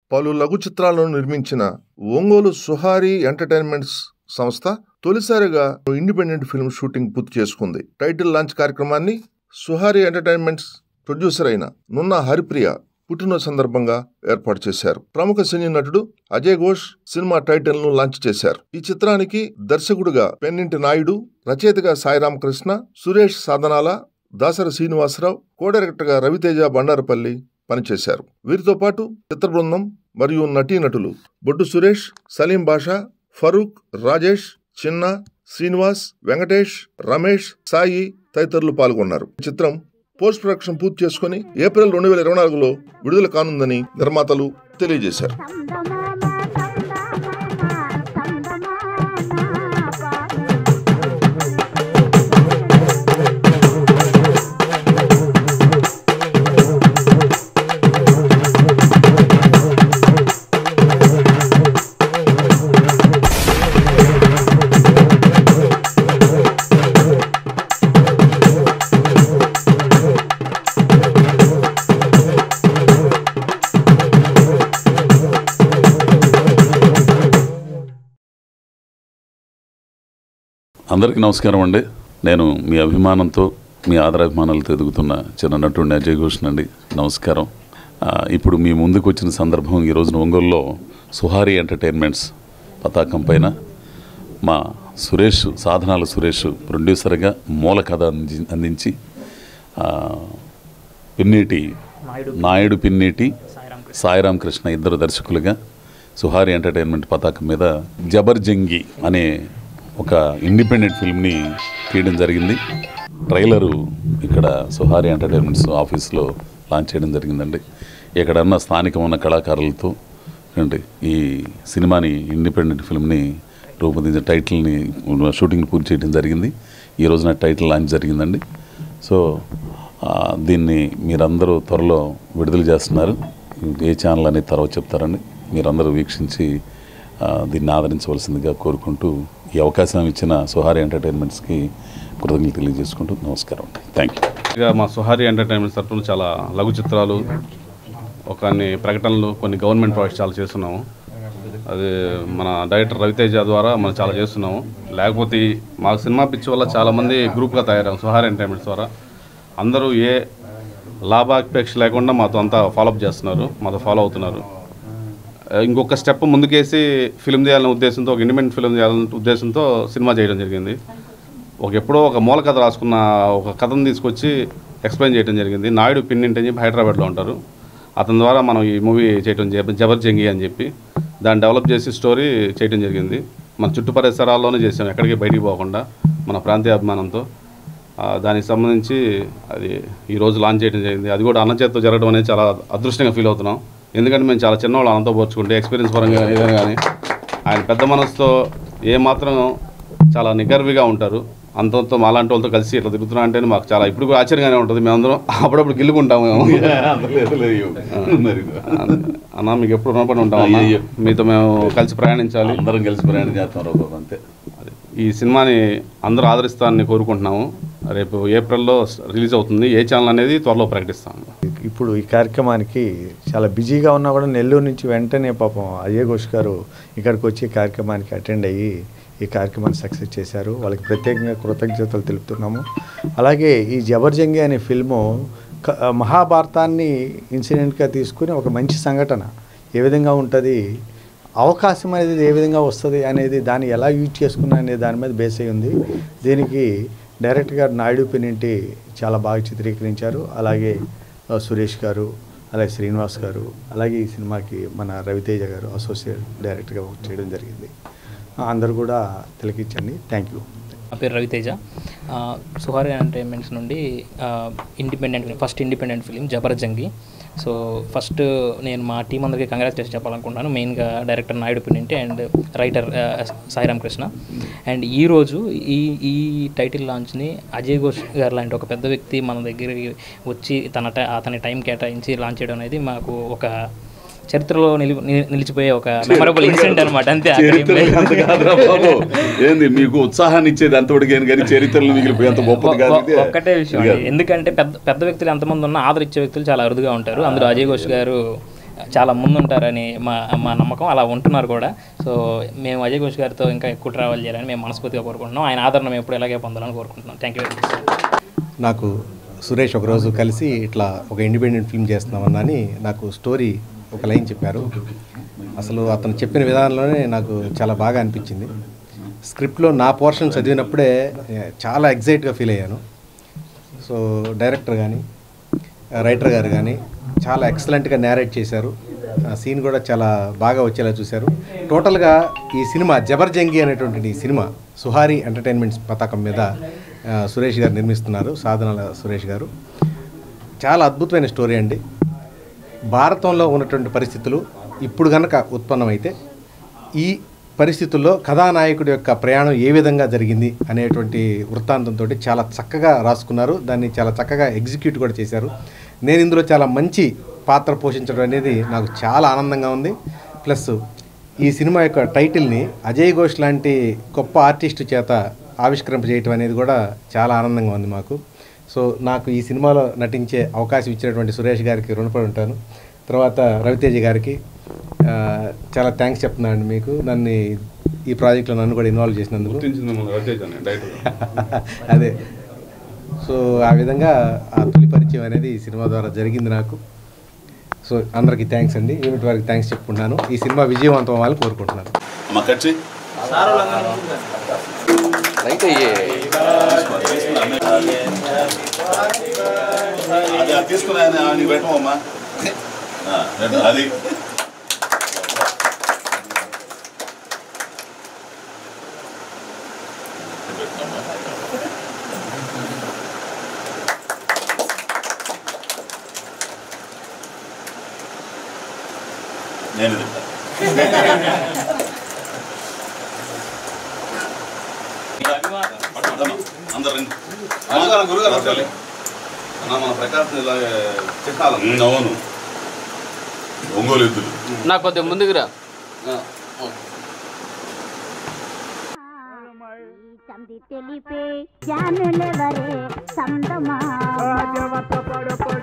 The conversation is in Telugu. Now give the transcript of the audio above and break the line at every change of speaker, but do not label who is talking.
పలు లఘు చిత్రాలను నిర్మించిన ఒంగోలు సుహారి ఎంటర్టైన్మెంట్స్ సంస్థ తొలిసారిగా ఇండిపెండెంట్ ఫిల్మ్ షూటింగ్ పూర్తి చేసుకుంది టైటిల్ లాంచ్ కార్యక్రమాన్ని సుహారి ఎంటర్టైన్మెంట్స్ ప్రొడ్యూసర్ అయిన నున్న హరిప్రియ పుట్టినరోజు సందర్భంగా ఏర్పాటు చేశారు ప్రముఖ సినీ నటుడు అజయ్ ఘోష్ సినిమా టైటిల్ ను లాంచ్ చేశారు ఈ చిత్రానికి దర్శకుడుగా పెన్నింటి నాయుడు రచయితగా సాయిరామ్ కృష్ణ సురేష్ సాధనాల దాసరి శ్రీనివాసరావు కో డైరెక్టర్గా రవితేజ బండారపల్లి పనిచేశారు వీరితో పాటు చిత్ర బృందం మరియు నటీనటులు బొడ్డు సురేష్ సలీం బాషా ఫరూక్ రాజేష్ చిన్న శ్రీనివాస్ వెంకటేష్ రమేష్ సాయి తదితరులు పాల్గొన్నారు ఈ చిత్రం పోస్ట్ ప్రొడక్షన్ పూర్తి చేసుకుని ఏప్రిల్ రెండు వేల ఇరవై నాలుగులో విడుదల కానుందని నిర్మాతలు తెలియజేశారు
అందరికీ నమస్కారం అండి నేను మీ అభిమానంతో మీ ఆదరాభిమానాలతో ఎదుగుతున్న చిన్న నటుడిని అజయ్ ఘోష్ అండి నమస్కారం ఆ, ఇప్పుడు మీ ముందుకు వచ్చిన సందర్భం ఈ రోజున ఒంగోలులో సుహారి ఎంటర్టైన్మెంట్స్ పతాకం పైన మా సురేష్ సాధనాల సురేష్ ప్రొడ్యూసర్గా మూల కథ అంది అందించి ఆ, పిన్నీటి నాయుడు పిన్నీటి సాయిరామ్ కృష్ణ ఇద్దరు దర్శకులుగా సుహారి ఎంటర్టైన్మెంట్ పతాకం మీద జబర్జంగి అనే ఒక ఇండిపెండెంట్ ఫిల్మ్ని తీయడం జరిగింది ట్రైలరు ఇక్కడ సుహారి ఎంటర్టైన్మెంట్స్ ఆఫీస్లో లాంచ్ చేయడం జరిగిందండి ఎక్కడన్నా స్థానికం ఉన్న కళాకారులతో ఏంటి ఈ సినిమాని ఇండిపెండెంట్ ఫిల్మ్ని రూపొందించిన టైటిల్ని షూటింగ్ పూర్తి చేయడం జరిగింది ఈ రోజున టైటిల్ లాంచ్ జరిగిందండి సో ఆ, దీన్ని మీరందరూ త్వరలో విడుదల చేస్తున్నారు ఏ ఛానల్ అనేది తర్వాత చెప్తారండి మీరందరూ వీక్షించి ఆ, దీన్ని ఆదరించవలసిందిగా కోరుకుంటూ ఈ అవకాశం ఇచ్చిన సుహారి ఎంటర్టైన్మెంట్స్కి కృతజ్ఞతలు తెలియజేసుకుంటూ నమస్కారం అండి థ్యాంక్ యూ
ఇక మా సుహారి ఎంటర్టైన్మెంట్ తరఫున చాలా లఘు చిత్రాలు ఒక కొన్ని ప్రకటనలు కొన్ని గవర్నమెంట్ ప్రాజెక్ట్స్ చాలా చేస్తున్నాము అది మన డైరెక్టర్ రవితేజ ద్వారా మనం చాలా చేస్తున్నాము లేకపోతే ఈ మాకు సినిమా పిచ్చి వల్ల చాలామంది గ్రూప్గా తయారయ్యాం సుహారి ఎంటర్టైన్మెంట్స్ ద్వారా అందరూ ఏ లాభాపేక్ష లేకుండా మాతో అంతా ఫాలోఅప్ చేస్తున్నారు మాతో ఫాలో అవుతున్నారు ఇంకొక స్టెప్ ముందుకేసి ఫిల్మ్ చేయాలనే ఉద్దేశంతో ఒక ఇండిపెండెంట్ ఫిల్మ్ చేయాలనే ఉద్దేశంతో సినిమా చేయడం జరిగింది ఒక ఎప్పుడో ఒక మూల కథ రాసుకున్న ఒక కథను తీసుకొచ్చి ఎక్స్ప్లెయిన్ చేయడం జరిగింది నాయుడు పిన్నింటి అని చెప్పి హైదరాబాద్లో ఉంటారు అతని ద్వారా మనం ఈ మూవీ చేయడం జబ- జబర్జంగి అని చెప్పి దాన్ని డెవలప్ చేసి స్టోరీ చేయడం జరిగింది మన చుట్టు పరిసరాల్లోనే చేసాం ఎక్కడికి బయటికి పోకుండా మన ప్రాంతీయ అభిమానంతో ఆ, దానికి సంబంధించి అది ఈరోజు లాంచ్ చేయడం జరిగింది అది కూడా అన్న చేతితో జరగడం అనేది చాలా అదృష్టంగా ఫీల్ అవుతున్నాం ఎందుకంటే మేము చాలా చిన్నవాళ్ళు అన్నతో పోల్చుకుంటే ఎక్స్పీరియన్స్ పరంగా ఏదైనా కానీ ఆయన పెద్ద మనసుతో ఏమాత్రం చాలా నిగర్విగా ఉంటారు అంతంతో మాలాంటి వాళ్ళతో కలిసి ఇట్లా తిరుగుతున్నా అంటే మాకు చాలా ఇప్పుడు కూడా ఆశ్చర్యంగానే ఉంటుంది మేమందరం అప్పుడప్పుడు గిల్లుకుంటాము మేము అన్న మీకు ఎప్పుడు రుణపడి ఉంటాం అన్న.
అయ్యయ్యో.
మీతో మేము కలిసి ప్రయాణించాలి
అందరం కలిసి ప్రయాణం చేస్తాం రావు అంతే
అదే. ఈ సినిమాని అందరూ ఆదరిస్తారని కోరుకుంటున్నాము రేపు ఏప్రిల్లో రిలీజ్ అవుతుంది ఏ ఛానల్ అనేది త్వరలో ప్రకటిస్తాము
ఇప్పుడు ఈ కార్యక్రమానికి చాలా బిజీగా ఉన్నా కూడా నెల్లూరు నుంచి వెంటనే పాపం అజయ్ ఘోష్ గారు ఇక్కడికి వచ్చి ఈ కార్యక్రమానికి అటెండ్ అయ్యి ఈ కార్యక్రమాన్ని సక్సెస్ చేశారు వాళ్ళకి ప్రత్యేకంగా కృతజ్ఞతలు తెలుపుతున్నాము అలాగే ఈ జబర్జంగి అనే ఫిల్ము క- మహాభారతాన్ని ఇన్సిడెంట్గా తీసుకుని ఒక మంచి సంఘటన ఏ విధంగా ఉంటుంది అవకాశం అనేది ఏ విధంగా వస్తుంది అనేది దాన్ని ఎలా యూజ్ చేసుకున్నా అనే దాని మీద బేస్ అయి ఉంది దీనికి డైరెక్టర్ గారు నాయుడు పెనింటి చాలా బాగా చిత్రీకరించారు అలాగే ఆ, సురేష్ గారు అలాగే శ్రీనివాస్ గారు అలాగే ఈ సినిమాకి మన రవితేజ గారు అసోసియేట్ డైరెక్టర్గా వర్క్ చేయడం జరిగింది ఆ, అందరూ కూడా తిలకించండి థ్యాంక్ యూ
నా పేరు రవితేజ ఆ, సుహారి ఎంటర్టైన్మెంట్స్ నుండి ఆ, independent first independent film Jabarjangi so first నేను మా టీం అందరికీ కంగ్రాచులేషన్ చెప్పాలనుకుంటున్నాను మెయిన్గా director Naidu Pinninti and writer ఆ, సాయిరామ్ కృష్ణ అండ్ ఈరోజు ఈ ఈ టైటిల్ లాంచ్ని అజయ్ ఘోష్ గారు లాంటి ఒక పెద్ద వ్యక్తి మన దగ్గరికి వచ్చి తన టై- అతని టైం కేటాయించి లాంచ్ చేయడం అనేది మాకు ఒక చరిత్రలో నిలి ని- నిలిచిపోయే ఒక మెమరబుల్ ఇన్సిడెంట్ అనమాట అంతే ఆ
చరిత్ర
time లో.
అంత కాదురా బాబు. ఏంది మీకు ఉత్సాహాన్ని ఇచ్చేది అంతవరకు కానీ చరిత్రలు మిగిలిపోయి అంత గొప్పది కాదు
ఒ-
ఇది.
ఒక్కటే విషయం
ఇది
అండి ఎందుకంటే పెద్ద పెద్ద వ్యక్తులు ఎంతమంది ఉన్నా ఆదరించే వ్యక్తులు చాలా అరుదుగా ఉంటారు అందులో అజయ్ ఘోష్ గారు చాలా ముందుంటారని మా మా నమ్మకం అలా ఉంటున్నారు కూడా సో మేము అజయ్ ఘోష్ గారితో ఇంకా ఎక్కువ ట్రావెల్ చేయాలని మేము మనస్ఫూర్తిగా కోరుకుంటున్నాం ఆయన ఆదరణ మేము ఎప్పుడు ఇలాగే పొందాలని కోరుకుంటున్నాం థ్యాంక్ యూ వెరీ మచ్
నాకు సురేష్ ఒకరోజు కలిసి ఇట్లా ఒక ఇండిపెండెంట్ ఫిల్మ్ చేస్తున్నామని నాకు స్టోరీ ఒక లైన్ చెప్పారు అసలు అతను చెప్పిన విధానంలోనే నాకు చాలా బాగా అనిపించింది స్క్రిప్ట్లో నా పోర్షన్ చదివినప్పుడే ఏ, చాలా ఎగ్జైట్గా ఫీల్ అయ్యాను సో డైరెక్టర్ కానీ రైటర్ గారు కానీ చాలా ఎక్సలెంట్గా నేరేట్ చేశారు ఆ సీన్ కూడా చాలా బాగా వచ్చేలా చూశారు టోటల్గా ఈ సినిమా జబర్జంగి అనేటువంటి ఈ సినిమా సుహారి ఎంటర్టైన్మెంట్స్ పతాకం మీద ఆ, సురేష్ గారు నిర్మిస్తున్నారు సాధనాల సురేష్ గారు చాలా అద్భుతమైన స్టోరీ అండి భారతంలో ఉన్నటువంటి పరిస్థితులు ఇప్పుడు గనక ఉత్పన్నమైతే ఈ పరిస్థితుల్లో కథానాయకుడి యొక్క ప్రయాణం ఏ విధంగా జరిగింది అనేటువంటి వృత్తాంతంతో చాలా చక్కగా రాసుకున్నారు దాన్ని చాలా చక్కగా ఎగ్జిక్యూట్ కూడా చేశారు నేను ఇందులో చాలా మంచి పాత్ర పోషించడం అనేది నాకు చాలా ఆనందంగా ఉంది ప్లస్ ఈ సినిమా యొక్క టైటిల్ని అజయ్ ఘోష్ లాంటి గొప్ప ఆర్టిస్ట్ చేత ఆవిష్కరింపజేయటం అనేది కూడా చాలా ఆనందంగా ఉంది మాకు సో నాకు ఈ సినిమాలో నటించే అవకాశం ఇచ్చినటువంటి సురేష్ గారికి రుణపడి ఉంటాను తర్వాత రవితేజ గారికి ఆ, చాలా థ్యాంక్స్ చెప్తున్నాను మీకు నన్ను ఈ ప్రాజెక్ట్లో నన్ను కూడా ఇన్వాల్వ్ చేసినందుకు
గుర్తించింది మిమ్మల్ని రవితేజ అని డైరెక్టర్
అదే సో ఆ విధంగా ఆ తొలి పరిచయం అనేది ఈ సినిమా ద్వారా జరిగింది నాకు సో అందరికీ థ్యాంక్స్ అండి యూనిట్ వారికి థ్యాంక్స్ చెప్పుకుంటున్నాను ఈ సినిమా విజయవంతం అవ్వాలని కోరుకుంటున్నాను
అమ్మ కచ్చి అది అది తీసుకుని ఆయన నీకు పెట్టమమ్మా ఆ, పెట్టు, అది నేను తింటా అందరు రండి.
గురుగారు గురుగారు అసలు అన్న మన ప్రకాశం ఇలా చిట్టాలు
ఉమ్, అవును ఒంగోలు ఎద్దులు
నాకు కొద్దిగా ముందుకు రా
సంధి తెలిపే జ్ఞానులెవరే సందమా